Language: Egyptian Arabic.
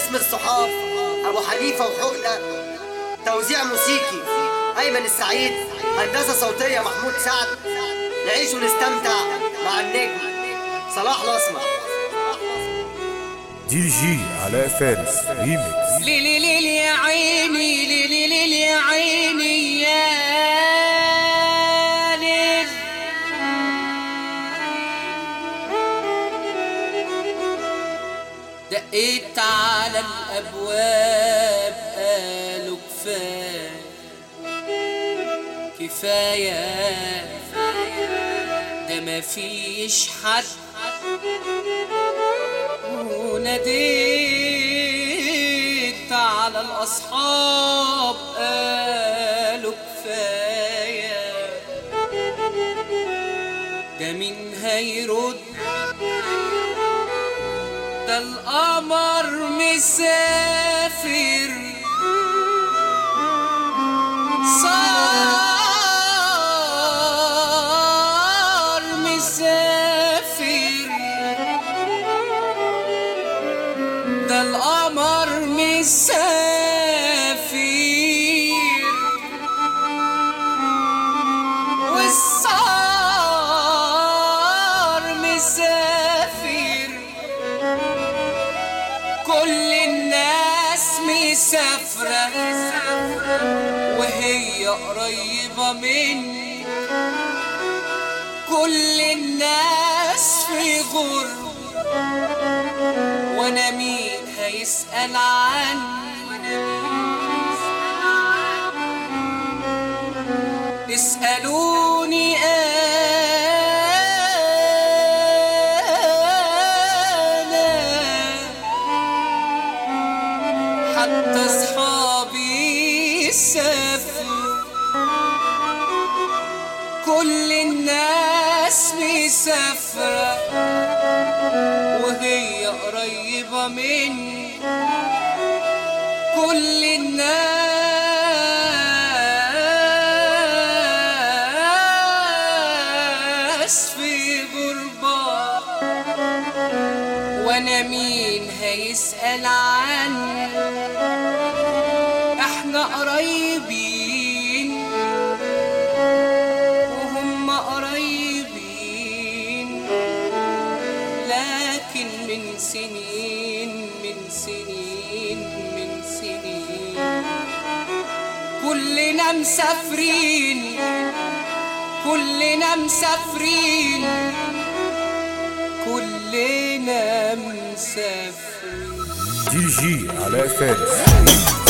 باسم الصحاب ابو حنيفه وحقنه توزيع موسيقي ايمن السعيد هندسه صوتيه محمود سعد نعيش ونستمتع مع النجم صلاح الاسمر دي جي علاء فارس ريميكس ليلي ليلي يا عيني ليلي ليلي يا عيني يا ليل دقيت على الابواب قالوا كفايه كفايه ده مفيش حد وناديت على الأصحاب قالوا كفاية ده مين هيرد ده القمر مسافر صار مسافر ده القمر مسافر والصار مسافر كل الناس مسافرة وهي قريبة مني كل الناس في غربة وانا مين هيسأل عني اسألوني انا حتى اصحابي سافروا كل الناس مسافره وهي قريبة مني كل الناس في غربة وانا مين هيسأل عني احنا قريبين وهم قريبين لكن من سنين من سنين من سنين كلنا مسافرين كلنا مسافرين كلنا مسافرين دي جي علاء فارس